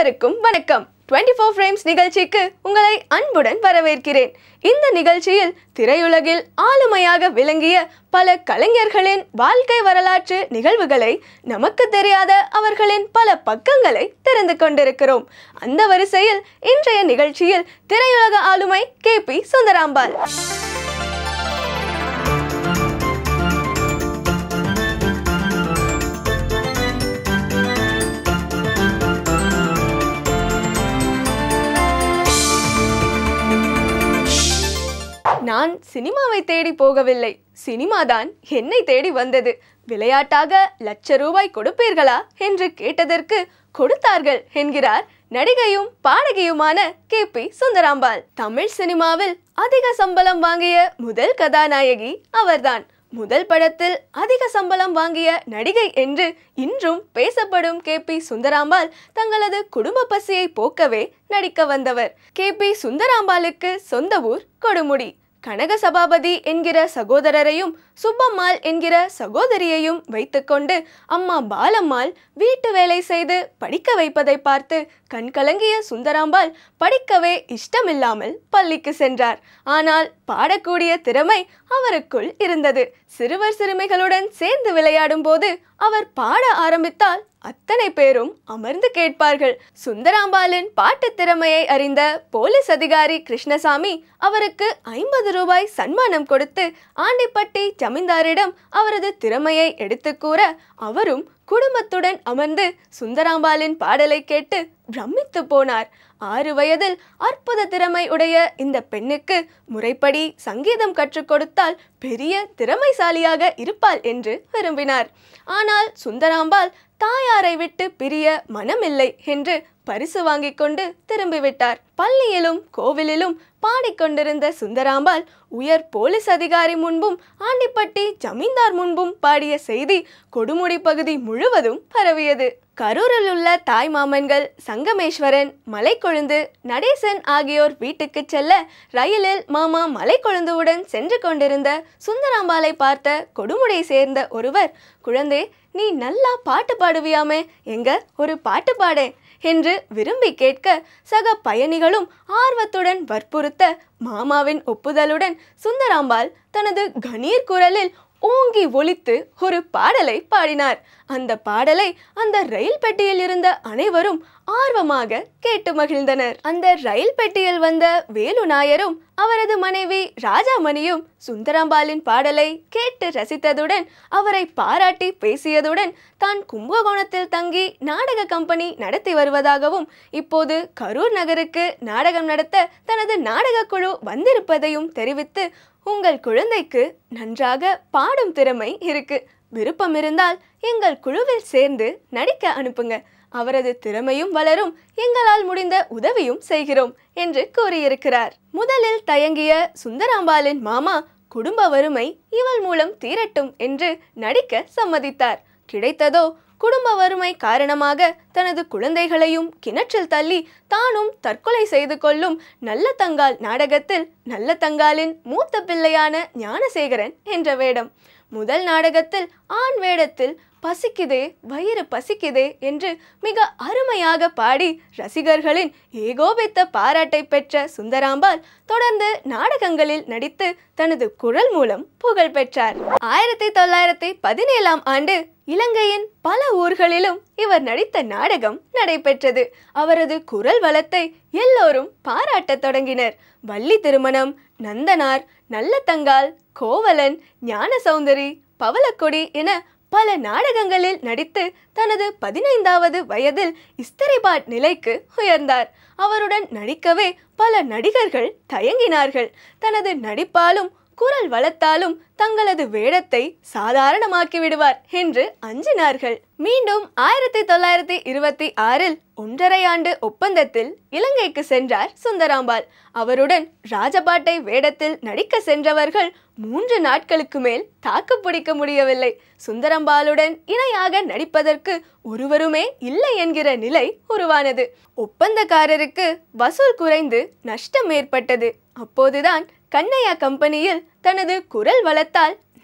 அனைவருக்கும் வணக்கம் 24 four frames நிகழ்ச்சிக்கு உங்களை அன்புடன் வரவேற்கிறேன் இந்த நிகழ்ச்சியில் திரையுலகில் ஆளுமையாக விளங்கிய பல கலைஞர்களின் வாழ்க்கை வரலாற்று நிகழ்வுகளை நமக்கு தெரியாத அவர்களின் பல பக்கங்களை தெரிந்து கொண்டிருக்கிறோம் அந்த வரிசையில் இன்றைய நிகழ்ச்சியில் திரையுலக ஆளுமை கே பி சுந்தராம்பாள் நான் சினிமாவை தேடி போகவில்லை சினிமாதான் என்னை தேடி வந்தது விளையாட்டாக லட்ச ரூபாய் கொடுப்பீர்களா என்று கேட்டதற்கு கொடுத்தார்கள் என்கிறார் நடிகையும் பாடகியுமான கே பி சுந்தராம்பாள் தமிழ் சினிமாவில் அதிக சம்பளம் வாங்கிய முதல் கதாநாயகி அவர்தான் முதல் படத்தில் அதிக சம்பளம் வாங்கிய நடிகை என்று இன்றும் பேசப்படும் கே பி சுந்தராம்பாள் தங்களது குடும்ப பசியை போக்கவே நடிக்க வந்தவர் கே பி சுந்தராம்பாளுக்கு சொந்த ஊர் கொடுமுடி கனக சபாபதி என்கிற சகோதரரையும் சுப்பம்மாள் என்கிற சகோதரியையும் வைத்துக்கொண்டு அம்மா பாலம்மாள் வீட்டு வேலை செய்து படிக்க வைப்பதை பார்த்து கண்கலங்கிய சுந்தராம்பாள் படிக்கவே இஷ்டமில்லாமல் பள்ளிக்கு சென்றார் ஆனால் பாடக்கூடிய திறமை அவருக்குள் இருந்தது சிறுவர் சிறுமிகளுடன் சேர்ந்து விளையாடும் போது அவர் பாட ஆரம்பித்தால் அத்தனை பேரும் அமர்ந்து கேட்பார்கள் சுந்தராம்பாளின் பாட்டு திறமையை அறிந்த போலீஸ் அதிகாரி கிருஷ்ணசாமி அவருக்கு ஐம்பது ரூபாய் சன்மானம் கொடுத்து ஆண்டிப்பட்டி ஜமீன்தாரிடம் அவரது திறமையை எடுத்து கூற அவரும் குடும்பத்துடன் அமர்ந்து சுந்தராம்பாளின் பாடலை கேட்டு பிரமித்து போனார் ஆறு வயதில் அற்புத திறமை உடைய இந்த பெண்ணுக்கு முறைப்படி சங்கீதம் கற்றுக் கொடுத்தால் பெரிய திறமைசாலியாக இருப்பாள் என்று விரும்பினார் ஆனால் சுந்தராம்பாள் தாயாரை விட்டு பிரிய மனமில்லை என்று பரிசு வாங்கிக் கொண்டு திரும்பிவிட்டார் பள்ளியிலும் கோவிலிலும் பாடிக்கொண்டிருந்த சுந்தராம்பாள் உயர் போலீஸ் அதிகாரி முன்பும் ஆண்டிப்பட்டி ஜமீன்தார் முன்பும் பாடிய செய்தி கொடுமுடி பகுதி முழுவதும் பரவியது கரூரில் உள்ள தாய் மாமன்கள் சங்கமேஸ்வரன் மலைக்கொழுந்து நடேசன் ஆகியோர் வீட்டுக்கு செல்ல ரயிலில் மாமா மலைக்கொழுந்துவுடன் சென்று கொண்டிருந்த சுந்தராம்பாளை பார்த்த கொடுமுடை சேர்ந்த ஒருவர் குழந்தை நீ நல்லா பாட்டு பாடுவியாமே எங்க ஒரு பாட்டு பாடே என்று விரும்பி கேட்க சக பயணிகளும் ஆர்வத்துடன் வற்புறுத்த மாமாவின் ஒப்புதலுடன் சுந்தராம்பாள் தனது கணீர் குரலில் ஓங்கி ஒலித்து ஒரு பாடலை பாடினார் அந்த பாடலை அந்த ரயில் பெட்டியில் இருந்த அனைவரும் ஆர்வமாக கேட்டு மகிழ்ந்தனர் அந்த ரயில் பெட்டியில் வந்த வேலு நாயரும் அவரது மனைவி ராஜாமணியும் சுந்தராம்பாளின் பாடலை கேட்டு ரசித்ததுடன் அவரை பாராட்டி பேசியதுடன் தான் கும்பகோணத்தில் தங்கி நாடக கம்பெனி நடத்தி வருவதாகவும் இப்போது கரூர் நகருக்கு நாடகம் நடத்த தனது நாடக குழு வந்திருப்பதையும் தெரிவித்து உங்கள் குழந்தைக்கு நன்றாக பாடும் திறமை இருக்கு விருப்பம் இருந்தால் எங்கள் குழுவில் சேர்ந்து நடிக்க அனுப்புங்க அவரது திறமையும் வளரும் எங்களால் முடிந்த உதவியும் செய்கிறோம் என்று கூறியிருக்கிறார் முதலில் தயங்கிய சுந்தராம்பாளின் மாமா குடும்ப வறுமை இவள் மூலம் தீரட்டும் என்று நடிக்க சம்மதித்தார் கிடைத்ததோ குடும்ப வறுமை காரணமாக தனது குழந்தைகளையும் கிணற்றில் தள்ளி தானும் தற்கொலை செய்து கொள்ளும் நல்ல தங்கால் நாடகத்தில் நல்ல தங்காலின் மூத்த பிள்ளையான ஞானசேகரன் என்ற வேடம் முதல் நாடகத்தில் ஆண் வேடத்தில் பசிக்குதே வயிறு பசிக்குதே என்று மிக அருமையாக பாடி ரசிகர்களின் ஏகோபித்த பாராட்டை பெற்ற சுந்தராம்பாள் தொடர்ந்து நாடகங்களில் நடித்து தனது குரல் மூலம் புகழ் பெற்றார் ஆயிரத்தி தொள்ளாயிரத்தி பதினேழாம் ஆண்டு இலங்கையின் பல ஊர்களிலும் இவர் நடித்த நாடகம் நடைபெற்றது அவரது குரல் வளத்தை எல்லோரும் பாராட்டத் தொடங்கினர் வள்ளி திருமணம் நந்தனார் நல்ல தங்கால் கோவலன் ஞான சௌந்தரி பவளக்கொடி என பல நாடகங்களில் நடித்து தனது பதினைந்தாவது வயதில் இஸ்திரிபாட் நிலைக்கு உயர்ந்தார் அவருடன் நடிக்கவே பல நடிகர்கள் தயங்கினார்கள் தனது நடிப்பாலும் குரல் வளத்தாலும் தங்களது வேடத்தை சாதாரணமாக்கி விடுவார் என்று அஞ்சினார்கள் மீண்டும் ஆயிரத்தி தொள்ளாயிரத்தி இருபத்தி ஆறில் ஒன்றரை ஆண்டு ஒப்பந்தத்தில் இலங்கைக்கு சென்றார் சுந்தராம்பாள் அவருடன் ராஜபாட்டை வேடத்தில் நடிக்க சென்றவர்கள் மூன்று நாட்களுக்கு மேல் தாக்கு பிடிக்க முடியவில்லை சுந்தரம்பாளுடன் இணையாக நடிப்பதற்கு ஒருவருமே இல்லை என்கிற நிலை உருவானது ஒப்பந்தக்காரருக்கு வசூல் குறைந்து நஷ்டம் ஏற்பட்டது அப்போதுதான் கண்ணையா கம்பெனியில் தனது குரல் வளத்தால்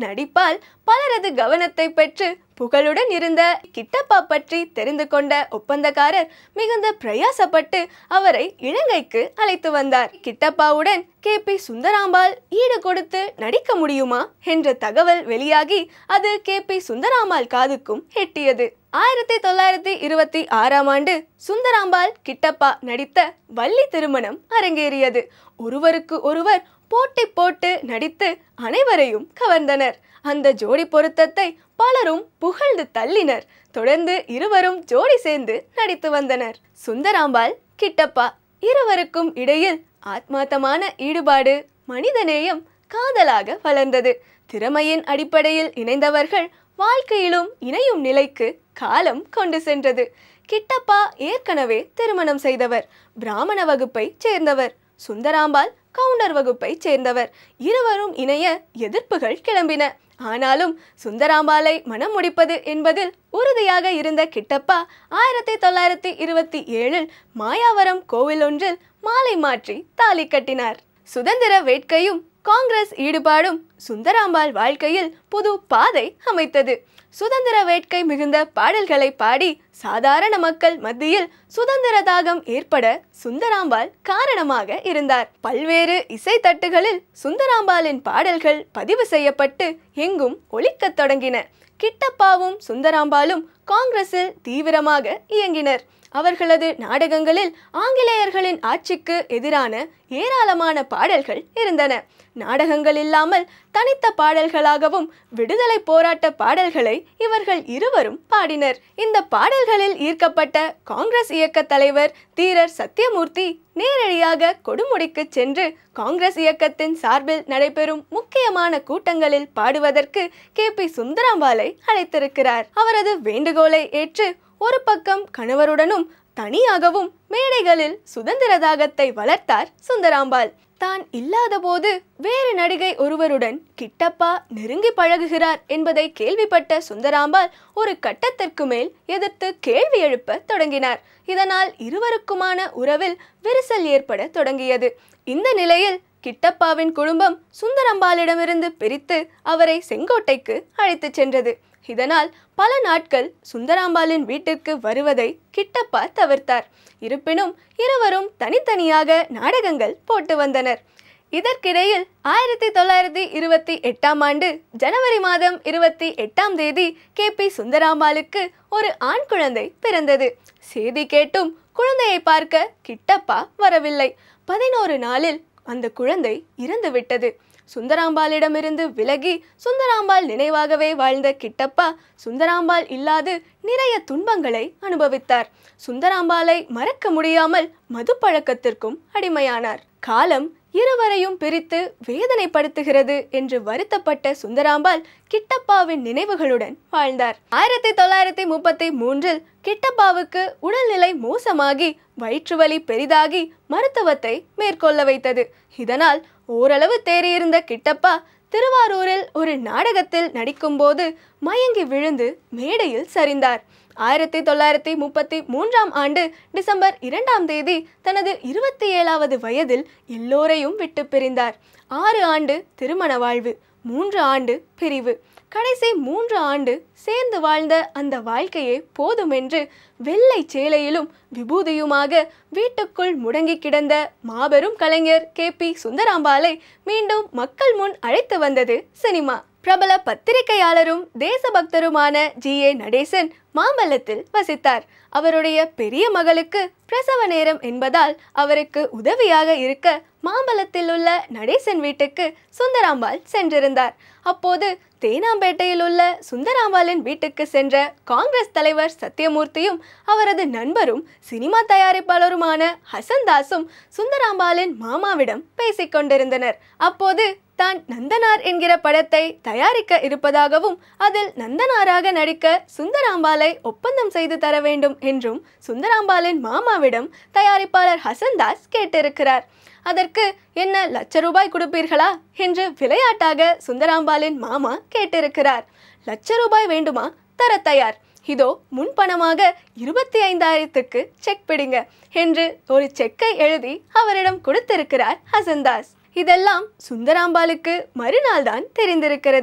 நடிப்பால் பலரது கவனத்தை பெற்று புகழுடன் இருந்த கிட்டப்பா பற்றி தெரிந்து கொண்ட ஒப்பந்தக்காரர் மிகுந்த பிரயாசப்பட்டு அவரை இலங்கைக்கு அழைத்து வந்தார் கிட்டப்பாவுடன் கே பி சுந்தராம்பாள் ஈடு கொடுத்து நடிக்க முடியுமா என்ற தகவல் வெளியாகி அது கே பி சுந்தராம்பாள் காதுக்கும் எட்டியது ஆயிரத்தி தொள்ளாயிரத்தி இருபத்தி ஆறாம் ஆண்டு சுந்தராம்பாள் கிட்டப்பா நடித்த வள்ளி திருமணம் அரங்கேறியது ஒருவருக்கு ஒருவர் போட்டி போட்டு நடித்து அனைவரையும் கவர்ந்தனர் அந்த ஜோடி பொருத்தத்தை பலரும் புகழ்ந்து தள்ளினர் தொடர்ந்து இருவரும் ஜோடி சேர்ந்து நடித்து வந்தனர் சுந்தராம்பாள் கிட்டப்பா இருவருக்கும் இடையில் ஆத்மார்த்தமான ஈடுபாடு மனிதநேயம் காதலாக வளர்ந்தது திறமையின் அடிப்படையில் இணைந்தவர்கள் வாழ்க்கையிலும் இணையும் நிலைக்கு காலம் கொண்டு சென்றது கிட்டப்பா ஏற்கனவே திருமணம் செய்தவர் பிராமண வகுப்பை சேர்ந்தவர் சுந்தராம்பாள் கவுண்டர் வகுப்பை சேர்ந்தவர் இருவரும் இணைய எதிர்ப்புகள் கிளம்பின ஆனாலும் சுந்தராம்பாளை மனம் முடிப்பது என்பதில் உறுதியாக இருந்த கிட்டப்பா ஆயிரத்தி தொள்ளாயிரத்தி இருபத்தி ஏழில் மாயாவரம் கோவில் ஒன்றில் மாலை மாற்றி தாலி கட்டினார் சுதந்திர வேட்கையும் காங்கிரஸ் ஈடுபாடும் சுந்தராம்பாள் வாழ்க்கையில் புது பாதை அமைத்தது சுதந்திர வேட்கை மிகுந்த பாடல்களை பாடி சாதாரண மக்கள் மத்தியில் சுதந்திர தாகம் ஏற்பட சுந்தராம்பாள் காரணமாக இருந்தார் பல்வேறு இசை தட்டுகளில் சுந்தராம்பாளின் பாடல்கள் பதிவு செய்யப்பட்டு எங்கும் ஒலிக்கத் தொடங்கின கிட்டப்பாவும் சுந்தராம்பாளும் காங்கிரஸில் தீவிரமாக இயங்கினர் அவர்களது நாடகங்களில் ஆங்கிலேயர்களின் ஆட்சிக்கு எதிரான ஏராளமான பாடல்கள் இருந்தன நாடகங்கள் இல்லாமல் தனித்த பாடல்களாகவும் விடுதலை போராட்ட பாடல்களை இவர்கள் இருவரும் பாடினர் இந்த பாடல்களில் ஈர்க்கப்பட்ட காங்கிரஸ் இயக்க தலைவர் தீரர் சத்யமூர்த்தி நேரடியாக கொடுமுடிக்கு சென்று காங்கிரஸ் இயக்கத்தின் சார்பில் நடைபெறும் முக்கியமான கூட்டங்களில் பாடுவதற்கு கே பி சுந்தராம்பாலை அழைத்திருக்கிறார் அவரது வேண்டுகோளை ஏற்று ஒரு பக்கம் கணவருடனும் தனியாகவும் மேடைகளில் சுதந்திர தாகத்தை வளர்த்தார் சுந்தராம்பாள் தான் இல்லாதபோது வேறு நடிகை ஒருவருடன் கிட்டப்பா நெருங்கி பழகுகிறார் என்பதை கேள்விப்பட்ட சுந்தராம்பாள் ஒரு கட்டத்திற்கு மேல் எதிர்த்து கேள்வி எழுப்ப தொடங்கினார் இதனால் இருவருக்குமான உறவில் விரிசல் ஏற்பட தொடங்கியது இந்த நிலையில் கிட்டப்பாவின் குடும்பம் சுந்தரம்பாளிடமிருந்து பிரித்து அவரை செங்கோட்டைக்கு அழைத்துச் சென்றது இதனால் பல நாட்கள் சுந்தராம்பாளின் வீட்டிற்கு வருவதை கிட்டப்பா தவிர்த்தார் இருப்பினும் இருவரும் தனித்தனியாக நாடகங்கள் போட்டு வந்தனர் இதற்கிடையில் ஆயிரத்தி தொள்ளாயிரத்தி இருபத்தி எட்டாம் ஆண்டு ஜனவரி மாதம் இருபத்தி எட்டாம் தேதி கே பி சுந்தராம்பாளுக்கு ஒரு ஆண் குழந்தை பிறந்தது செய்தி கேட்டும் குழந்தையை பார்க்க கிட்டப்பா வரவில்லை பதினோரு நாளில் அந்த குழந்தை இறந்து விட்டது சுந்தராம்பாளிடமிருந்து விலகி சுந்தராம்பாள் நினைவாகவே வாழ்ந்த கிட்டப்பா சுந்தராம்பாள் இல்லாது நிறைய துன்பங்களை அனுபவித்தார் சுந்தராம்பாளை மறக்க முடியாமல் மது பழக்கத்திற்கும் அடிமையானார் காலம் இருவரையும் பிரித்து வேதனைப்படுத்துகிறது என்று வருத்தப்பட்ட சுந்தராம்பாள் கிட்டப்பாவின் நினைவுகளுடன் வாழ்ந்தார் ஆயிரத்தி தொள்ளாயிரத்தி முப்பத்தி மூன்றில் கிட்டப்பாவுக்கு உடல்நிலை மோசமாகி வயிற்றுவலி பெரிதாகி மருத்துவத்தை மேற்கொள்ள வைத்தது இதனால் ஓரளவு தேறியிருந்த கிட்டப்பா திருவாரூரில் ஒரு நாடகத்தில் நடிக்கும்போது மயங்கி விழுந்து மேடையில் சரிந்தார் ஆயிரத்தி தொள்ளாயிரத்தி முப்பத்தி மூன்றாம் ஆண்டு டிசம்பர் இரண்டாம் தேதி தனது இருபத்தி ஏழாவது வயதில் எல்லோரையும் விட்டு பிரிந்தார் ஆறு ஆண்டு திருமண வாழ்வு மூன்று ஆண்டு பிரிவு கடைசி மூன்று ஆண்டு சேர்ந்து வாழ்ந்த அந்த வாழ்க்கையே போதுமென்று வெள்ளை சேலையிலும் விபூதியுமாக வீட்டுக்குள் முடங்கி கிடந்த மாபெரும் கலைஞர் கே பி சுந்தராம்பாலை மீண்டும் மக்கள் முன் அழைத்து வந்தது சினிமா பிரபல பத்திரிகையாளரும் தேசபக்தருமான ஜி ஏ நடேசன் மாம்பலத்தில் வசித்தார் அவருடைய பெரிய மகளுக்கு பிரசவ நேரம் என்பதால் அவருக்கு உதவியாக இருக்க மாம்பலத்தில் உள்ள நடேசன் வீட்டுக்கு சுந்தராம்பாள் சென்றிருந்தார் அப்போது தேனாம்பேட்டையில் உள்ள சுந்தராம்பாளின் வீட்டுக்கு சென்ற காங்கிரஸ் தலைவர் சத்யமூர்த்தியும் அவரது நண்பரும் சினிமா தயாரிப்பாளருமான ஹசன்தாஸும் சுந்தராம்பாளின் மாமாவிடம் பேசிக் கொண்டிருந்தனர் அப்போது தான் நந்தனார் என்கிற படத்தை தயாரிக்க இருப்பதாகவும் அதில் நந்தனாராக நடிக்க சுந்தராம்பாலை ஒப்பந்தம் செய்து தர வேண்டும் என்றும் சுந்தராம்பாலின் மாமாவிடம் தயாரிப்பாளர் ஹசன்தாஸ் கேட்டிருக்கிறார் அதற்கு என்ன லட்ச ரூபாய் கொடுப்பீர்களா என்று விளையாட்டாக சுந்தராம்பாலின் மாமா கேட்டிருக்கிறார் லட்ச ரூபாய் வேண்டுமா தர தயார் இதோ முன்பணமாக இருபத்தி ஐந்தாயிரத்துக்கு செக் பிடிங்க என்று ஒரு செக்கை எழுதி அவரிடம் கொடுத்திருக்கிறார் ஹசன்தாஸ் இதெல்லாம் சுந்தராம்பாளுக்கு மறுநாள் தான் தெரிந்திருக்கிறது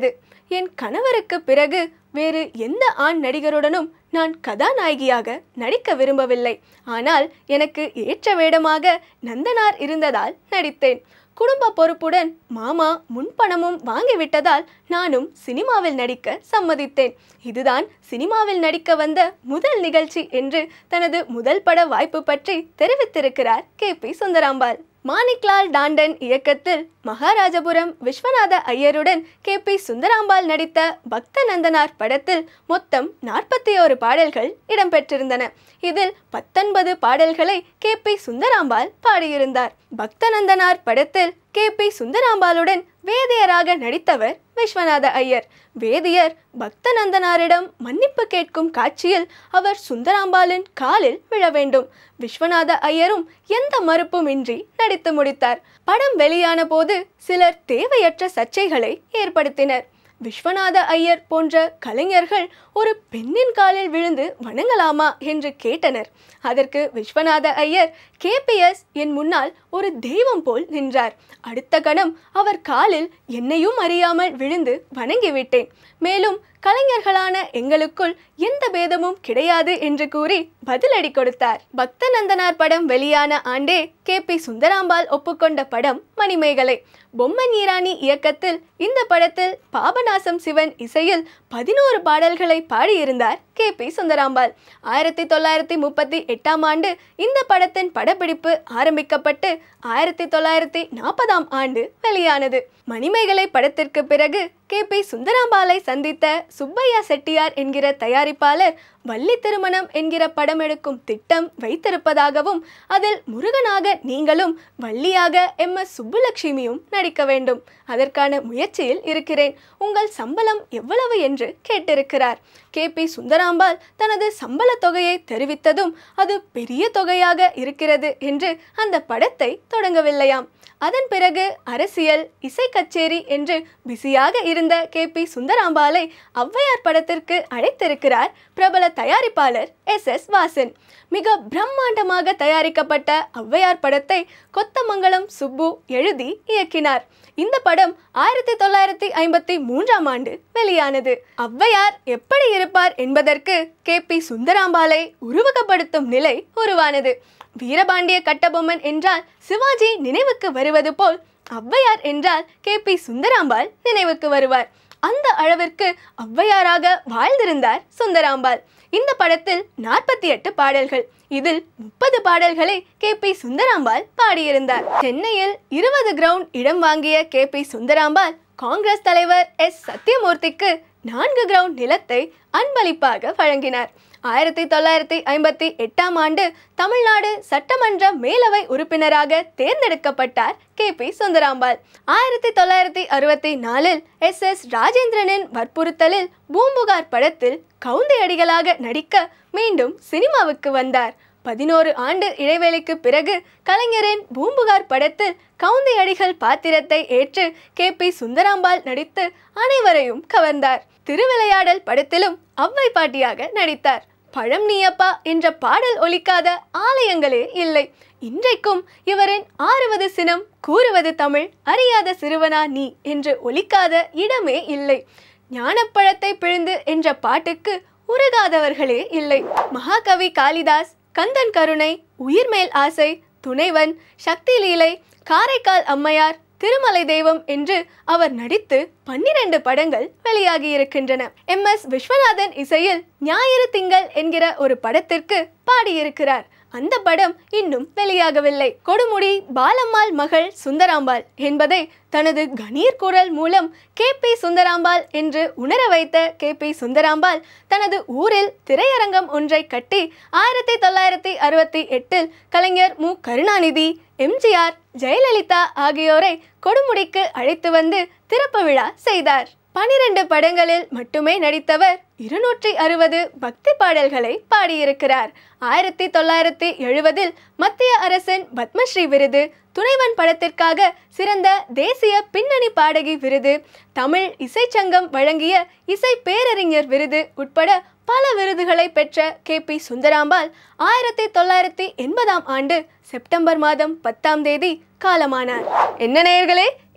என் கணவருக்கு பிறகு வேறு எந்த ஆண் நடிகருடனும் நான் கதாநாயகியாக நடிக்க விரும்பவில்லை ஆனால் எனக்கு ஏற்ற வேடமாக நந்தனார் இருந்ததால் நடித்தேன் குடும்ப பொறுப்புடன் மாமா முன்பணமும் வாங்கிவிட்டதால் நானும் சினிமாவில் நடிக்க சம்மதித்தேன் இதுதான் சினிமாவில் நடிக்க வந்த முதல் நிகழ்ச்சி என்று தனது முதல் பட வாய்ப்பு பற்றி தெரிவித்திருக்கிறார் கே பி சுந்தராம்பாள் மாணிக்லால் டாண்டன் இயக்கத்தில் மகாராஜபுரம் விஸ்வநாத ஐயருடன் கே பி சுந்தராம்பாள் நடித்த பக்த நந்தனார் படத்தில் மொத்தம் நாற்பத்தி ஓரு பாடல்கள் இடம்பெற்றிருந்தன இதில் பத்தொன்பது பாடல்களை கே பி சுந்தராம்பாள் பாடியிருந்தார் பக்தநந்தனார் படத்தில் கே பி சுந்தராம்பாளுடன் வேதியராக நடித்தவர் விஸ்வநாத ஐயர் வேதியர் பக்தநந்தனாரிடம் மன்னிப்பு கேட்கும் காட்சியில் அவர் சுந்தராம்பாளின் காலில் விழ வேண்டும் விஸ்வநாத ஐயரும் எந்த மறுப்புமின்றி நடித்து முடித்தார் படம் வெளியான போது சிலர் தேவையற்ற சர்ச்சைகளை ஏற்படுத்தினர் விஸ்வநாத ஐயர் போன்ற கலைஞர்கள் ஒரு பெண்ணின் காலில் விழுந்து வணங்கலாமா என்று கேட்டனர் அதற்கு விஸ்வநாத ஐயர் கேபிஎஸ் என் முன்னால் ஒரு தெய்வம் போல் நின்றார் அடுத்த கணம் அவர் காலில் என்னையும் அறியாமல் விழுந்து வணங்கிவிட்டேன் மேலும் கலைஞர்களான எங்களுக்குள் எந்த பேதமும் கிடையாது என்று கூறி பதிலடி கொடுத்தார் பக்தநந்தனார் படம் வெளியான ஆண்டே கே பி சுந்தராம்பாள் ஒப்புக்கொண்ட படம் மணிமேகலை பொம்மன் ஈரானி இயக்கத்தில் இந்த படத்தில் பாபநாசம் சிவன் இசையில் பதினோரு பாடல்களை பாடியிருந்தார் கே பி சுந்தராம்பாள் ஆயிரத்தி தொள்ளாயிரத்தி முப்பத்தி எட்டாம் ஆண்டு இந்த படத்தின் படப்பிடிப்பு ஆரம்பிக்கப்பட்டு ஆயிரத்தி தொள்ளாயிரத்தி நாற்பதாம் ஆண்டு வெளியானது மணிமேகலை படத்திற்கு பிறகு கே பி சுந்தராம்பாலை சந்தித்த சுப்பையா செட்டியார் என்கிற தயாரிப்பாளர் வள்ளி திருமணம் என்கிற படம் எடுக்கும் திட்டம் வைத்திருப்பதாகவும் அதில் முருகனாக நீங்களும் வள்ளியாக எம் எஸ் சுப்புலட்சுமியும் நடிக்க வேண்டும் அதற்கான முயற்சியில் இருக்கிறேன் உங்கள் சம்பளம் எவ்வளவு என்று கேட்டிருக்கிறார் கே பி சுந்தராம்பாள் தனது சம்பள தொகையை தெரிவித்ததும் அது பெரிய தொகையாக இருக்கிறது என்று அந்த படத்தை தொடங்கவில்லையாம் அதன் பிறகு அரசியல் இசை கச்சேரி என்று பிஸியாக இருந்த கே பி சுந்தராம்பாலை ஔவையார் படத்திற்கு அழைத்திருக்கிறார் பிரபல தயாரிப்பாளர் எஸ் எஸ் வாசன் மிக பிரம்மாண்டமாக தயாரிக்கப்பட்ட ஔவையார் படத்தை கொத்தமங்கலம் சுப்பு எழுதி இயக்கினார் இந்த படம் ஆயிரத்தி தொள்ளாயிரத்தி ஐம்பத்தி மூன்றாம் ஆண்டு வெளியானது ஔவையார் எப்படி இருப்பார் என்பதற்கு கே பி சுந்தராம்பாலை உருவகப்படுத்தும் நிலை உருவானது வீரபாண்டிய கட்டபொம்மன் என்றால் சிவாஜி நினைவுக்கு வருவது போல் ஔவையார் என்றால் கே பி சுந்தராம்பாள் நினைவுக்கு வருவார் அந்த அளவிற்கு ஔவையாராக வாழ்ந்திருந்தார் சுந்தராம்பாள் இந்த படத்தில் நாற்பத்தி எட்டு பாடல்கள் இதில் முப்பது பாடல்களை கே பி சுந்தராம்பாள் பாடியிருந்தார் சென்னையில் இருபது கிரவுண்ட் இடம் வாங்கிய கே பி சுந்தராம்பாள் காங்கிரஸ் தலைவர் எஸ் சத்யமூர்த்திக்கு நான்கு கிரவுண்ட் நிலத்தை அன்பளிப்பாக வழங்கினார் ஆயிரத்தி தொள்ளாயிரத்தி ஐம்பத்தி எட்டாம் ஆண்டு தமிழ்நாடு சட்டமன்ற மேலவை உறுப்பினராக தேர்ந்தெடுக்கப்பட்டார் கே பி சுந்தராம்பாள் ஆயிரத்தி தொள்ளாயிரத்தி அறுபத்தி நாலில் எஸ் எஸ் ராஜேந்திரனின் வற்புறுத்தலில் பூம்புகார் படத்தில் கவுந்தையடிகளாக நடிக்க மீண்டும் சினிமாவுக்கு வந்தார் பதினோரு ஆண்டு இடைவேளைக்கு பிறகு கலைஞரின் பூம்புகார் படத்தில் கவுந்தி அடிகள் பாத்திரத்தை ஏற்று கே பி சுந்தராம்பாள் நடித்து அனைவரையும் கவர்ந்தார் திருவிளையாடல் படத்திலும் அவ்வை பாட்டியாக நடித்தார் பழம் நீயப்பா என்ற பாடல் ஒலிக்காத ஆலயங்களே இல்லை இன்றைக்கும் இவரின் ஆறுவது சினம் கூறுவது தமிழ் அறியாத சிறுவனா நீ என்று ஒலிக்காத இடமே இல்லை ஞானப்பழத்தை பிழிந்து என்ற பாட்டுக்கு உருகாதவர்களே இல்லை மகாகவி காளிதாஸ் கந்தன் கருணை உயிர்மேல் ஆசை துணைவன் சக்தி லீலை காரைக்கால் அம்மையார் திருமலை தெய்வம் என்று அவர் நடித்து பன்னிரண்டு படங்கள் வெளியாகி இருக்கின்றன எம் எஸ் விஸ்வநாதன் இசையில் ஞாயிறு திங்கள் என்கிற ஒரு படத்திற்கு பாடியிருக்கிறார் அந்த படம் இன்னும் வெளியாகவில்லை கொடுமுடி பாலம்மாள் மகள் சுந்தராம்பாள் என்பதை தனது கணீர் குரல் மூலம் கே பி சுந்தராம்பாள் என்று உணர வைத்த கே பி சுந்தராம்பாள் தனது ஊரில் திரையரங்கம் ஒன்றை கட்டி ஆயிரத்தி தொள்ளாயிரத்தி அறுபத்தி எட்டில் கலைஞர் மு கருணாநிதி எம்ஜிஆர் ஜெயலலிதா ஆகியோரை கொடுமுடிக்கு அழைத்து வந்து திறப்பு விழா செய்தார் பனிரெண்டு படங்களில் மட்டுமே நடித்தவர் இருநூற்றி அறுபது பக்தி பாடல்களை பாடியிருக்கிறார் ஆயிரத்தி தொள்ளாயிரத்தி எழுபதில் மத்திய அரசின் பத்மஸ்ரீ விருது துணைவன் படத்திற்காக சிறந்த தேசிய பின்னணி பாடகி விருது தமிழ் இசைச்சங்கம் வழங்கிய இசை பேரறிஞர் விருது உட்பட பல விருதுகளை பெற்ற கே பி சுந்தராம்பாள் ஆயிரத்தி தொள்ளாயிரத்தி எண்பதாம் ஆண்டு செப்டம்பர் மாதம் பத்தாம் தேதி காலமானார் என்ன நேயர்களே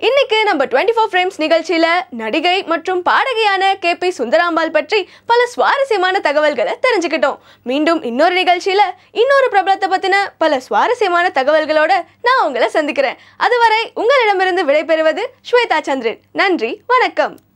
இன்னைக்கு நம்ம டுவெண்ட்டி ஃபோர் ஃப்ரேம்ஸ் நிகழ்ச்சியில நடிகை மற்றும் பாடகியான கே பி சுந்தராம்பாள் பற்றி பல சுவாரஸ்யமான தகவல்களை தெரிஞ்சுக்கிட்டோம் மீண்டும் இன்னொரு நிகழ்ச்சியில இன்னொரு பிரபலத்தை பத்தின பல சுவாரஸ்யமான தகவல்களோட நான் உங்களை சந்திக்கிறேன் அதுவரை உங்களிடமிருந்து விடைபெறுவது ஸ்வேதா சந்திரன் நன்றி வணக்கம்